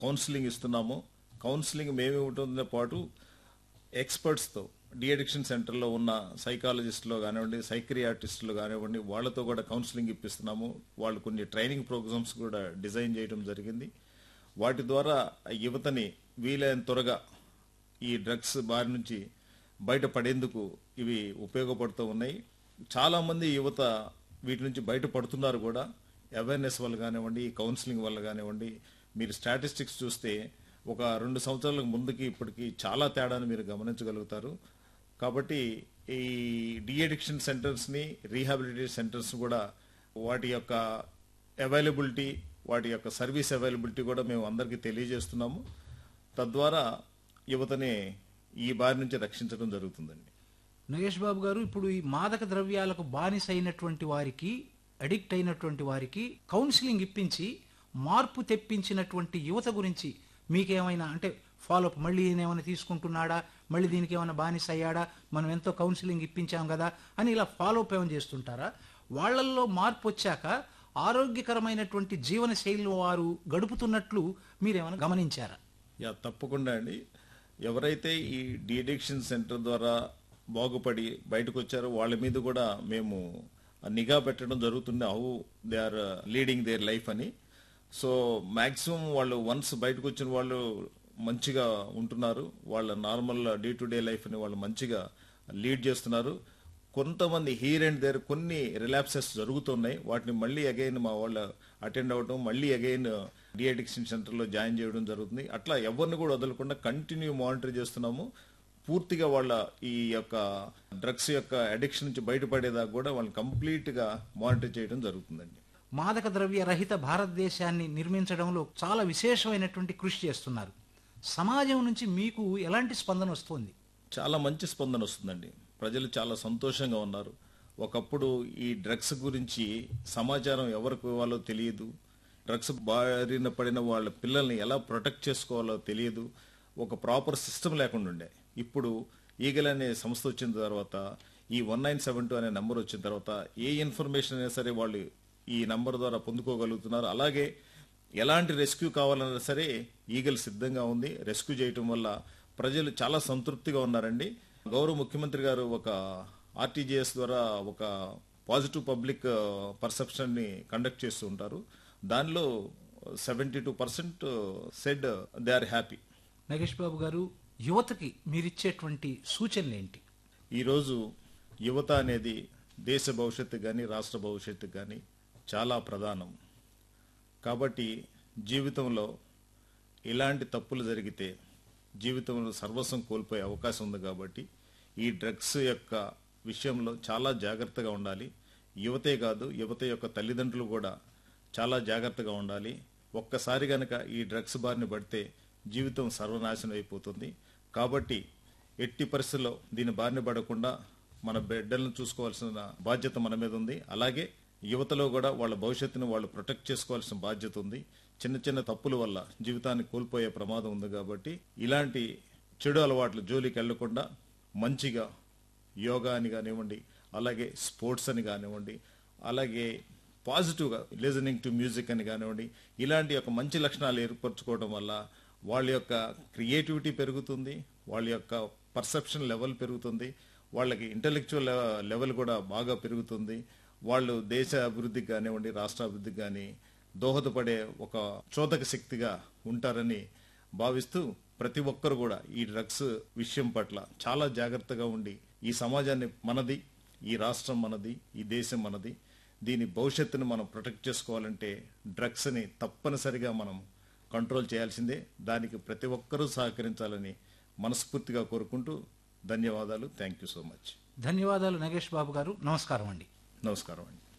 counselling ఇస్తున్నాము counselling మేమే ఉంటుందో పాటు ఎక్స్పర్ట్స్తో డిఅడిక్షన్ సెంటర్లో ఉన్న సైకాలజిస్టులు కానివ్వండి సైక్రియాటిస్టులు కానివ్వండి వాళ్ళతో కూడా కౌన్సిలింగ్ ఇప్పిస్తున్నాము వాళ్ళు కొన్ని ట్రైనింగ్ ప్రోగ్రామ్స్ కూడా డిజైన్ చేయడం జరిగింది వాటి ద్వారా యువతని వీలైన త్వరగా ఈ డ్రగ్స్ బారి నుంచి బయటపడేందుకు ఇవి ఉపయోగపడుతూ ఉన్నాయి చాలామంది యువత వీటి నుంచి బయటపడుతున్నారు కూడా అవేర్నెస్ వల్ల కానివ్వండి ఈ కౌన్సిలింగ్ వల్ల కానివ్వండి మీరు స్టాటిస్టిక్స్ చూస్తే ఒక రెండు సంవత్సరాల ముందుకి ఇప్పటికి చాలా తేడాను మీరు గమనించగలుగుతారు కాబట్టి ఈ డిఅడిక్షన్ సెంటర్స్ని రీహాబిలిటేషన్ సెంటర్స్ కూడా వాటి యొక్క అవైలబిలిటీ వాటి యొక్క సర్వీస్ అవైలబిలిటీ కూడా మేము అందరికీ తెలియజేస్తున్నాము తద్వారా యువతని ఈ బారి నుంచి రక్షించడం జరుగుతుందండి నగేష్ బాబు గారు ఇప్పుడు ఈ మాదక ద్రవ్యాలకు బానిస అయినటువంటి వారికి అడిక్ట్ అయినటువంటి వారికి కౌన్సిలింగ్ ఇప్పించి మార్పు తెప్పించినటువంటి యువత గురించి మీకేమైనా అంటే ఫాలోఅప్ మళ్ళీ ఈయన ఏమైనా తీసుకుంటున్నాడా మళ్ళీ దీనికి ఏమైనా బానిస అయ్యాడా మనం ఎంతో కౌన్సిలింగ్ ఇప్పించాం కదా అని ఇలా ఫాలోఅప్ ఏమైనా చేస్తుంటారా వాళ్ళల్లో మార్పు వచ్చాక ఆరోగ్యకరమైనటువంటి జీవన శైలి వారు గడుపుతున్నట్లు మీరేమైనా గమనించారా యా తప్పకుండా అండి ఎవరైతే ఈ డిఅడిక్షన్ సెంటర్ ద్వారా బాగుపడి బయటకు వచ్చారో వాళ్ళ మీద కూడా మేము నిఘా పెట్టడం జరుగుతుంది how they are leading their life అని సో మ్యాక్సిమం వాళ్ళు వన్స్ బయటకు వచ్చిన వాళ్ళు మంచిగా ఉంటున్నారు వాళ్ళ నార్మల్ డే టు డే లైఫ్ని వాళ్ళు మంచిగా లీడ్ చేస్తున్నారు కొంతమంది హీర్ అండ్ దేర్ కొన్ని రిలాప్సెస్ జరుగుతున్నాయి వాటిని మళ్ళీ అగైన్ మా వాళ్ళు అటెండ్ అవ్వడం మళ్ళీ అగైన్ డిఅడిక్షన్ సెంటర్లో జాయిన్ చేయడం జరుగుతుంది అట్లా ఎవరిని కూడా వదలకుండా కంటిన్యూ మానిటర్ చేస్తున్నాము పూర్తిగా వాళ్ళ ఈ యొక్క డ్రగ్స్ యొక్క అడిక్షన్ నుంచి బయటపడేదాకా కూడా వాళ్ళని కంప్లీట్గా మానిటర్ చేయడం జరుగుతుందండి మాదక ద్రవ్య రహిత భారతదేశాన్ని నిర్మించడంలో చాలా విశేషమైనటువంటి కృషి చేస్తున్నారు సమాజం నుంచి మీకు ఎలాంటి స్పందన వస్తుంది చాలా మంచి స్పందన వస్తుందండి ప్రజలు చాలా సంతోషంగా ఉన్నారు ఒకప్పుడు ఈ డ్రగ్స్ గురించి సమాచారం ఎవరికి ఇవ్వాలో తెలియదు డ్రగ్స్ బారిన పడిన వాళ్ళ పిల్లల్ని ఎలా ప్రొటెక్ట్ చేసుకోవాలో తెలియదు ఒక ప్రాపర్ సిస్టమ్ లేకుండా ఉండే ఇప్పుడు ఈగల్ అనే సంస్థ వచ్చిన తర్వాత ఈ వన్ నైన్ సెవెన్ టూ అనే నెంబర్ వచ్చిన తర్వాత ఏ ఇన్ఫర్మేషన్ అయినా సరే వాళ్ళు ఈ నంబర్ ద్వారా పొందుకోగలుగుతున్నారు అలాగే ఎలాంటి రెస్క్యూ కావాలన్నా సరే ఈగల్ సిద్ధంగా ఉంది రెస్క్యూ చేయటం వల్ల ప్రజలు చాలా సంతృప్తిగా ఉన్నారండి గౌరవ ముఖ్యమంత్రి గారు ఒక ఆర్టీజీఎస్ ద్వారా ఒక పాజిటివ్ పబ్లిక్ పర్సెప్షన్ ని కండక్ట్ చేస్తూ ఉంటారు దానిలో seventy two percent said they are happy Nagesh Babu గారు యువతకి మీరిచ్చేటువంటి సూచనలు ఏంటి ఈరోజు యువత అనేది దేశ భవిష్యత్తు కానీ రాష్ట్ర భవిష్యత్తు కానీ చాలా ప్రధానం కాబట్టి జీవితంలో ఇలాంటి తప్పులు జరిగితే జీవితంలో సర్వస్వం కోల్పోయే అవకాశం ఉంది కాబట్టి ఈ డ్రగ్స్ యొక్క విషయంలో చాలా జాగ్రత్తగా ఉండాలి యువతే కాదు యువత యొక్క తల్లిదండ్రులు కూడా చాలా జాగ్రత్తగా ఉండాలి ఒక్కసారి గనక ఈ డ్రగ్స్ బారిన పడితే జీవితం సర్వనాశనం అయిపోతుంది కాబట్టి ఎట్టి పరిస్థితుల్లో దీని బారిన పడకుండా మన బిడ్డలను చూసుకోవాల్సిన బాధ్యత మన మీద ఉంది అలాగే యువతలో కూడా వాళ్ళ భవిష్యత్తును వాళ్ళు ప్రొటెక్ట్ చేసుకోవాల్సిన బాధ్యత ఉంది చిన్న చిన్న తప్పుల వల్ల జీవితాన్ని కోల్పోయే ప్రమాదం ఉంది కాబట్టి ఇలాంటి చెడు అలవాట్లు జోలికి వెళ్లకుండా మంచిగా యోగా అని కానివ్వండి అలాగే స్పోర్ట్స్ అని కానివ్వండి అలాగే పాజిటివ్గా లిజనింగ్ టు మ్యూజిక్ అని కానివ్వండి ఇలాంటి యొక్క మంచి లక్షణాలు ఏర్పరచుకోవడం వల్ల వాళ్ళ యొక్క క్రియేటివిటీ పెరుగుతుంది వాళ్ళ యొక్క పర్సెప్షన్ లెవెల్ పెరుగుతుంది వాళ్ళకి ఇంటలెక్చువల్ లెవెల్ కూడా బాగా పెరుగుతుంది వాళ్ళు దేశ అభివృద్ధికి కానివ్వండి రాష్ట్ర అభివృద్ధికి కానీ దోహదపడే ఒక చోదక శక్తిగా ఉంటారని భావిస్తూ ప్రతి ఒక్కరు కూడా ఈ డ్రగ్స్ విషయం పట్ల చాలా జాగ్రత్తగా ఉండి ఈ సమాజాన్ని మనది ఈ రాష్ట్రం మనది ఈ దేశం మనది దీని భవిష్యత్తును మనం ప్రొటెక్ట్ చేసుకోవాలంటే డ్రగ్స్ని తప్పనిసరిగా మనం కంట్రోల్ చేయాల్సిందే దానికి ప్రతి ఒక్కరూ సహకరించాలని మనస్ఫూర్తిగా కోరుకుంటూ ధన్యవాదాలు థ్యాంక్ యూ సో మచ్ ధన్యవాదాలు నగేష్ బాబు గారు నమస్కారం అండి నమస్కారం అండి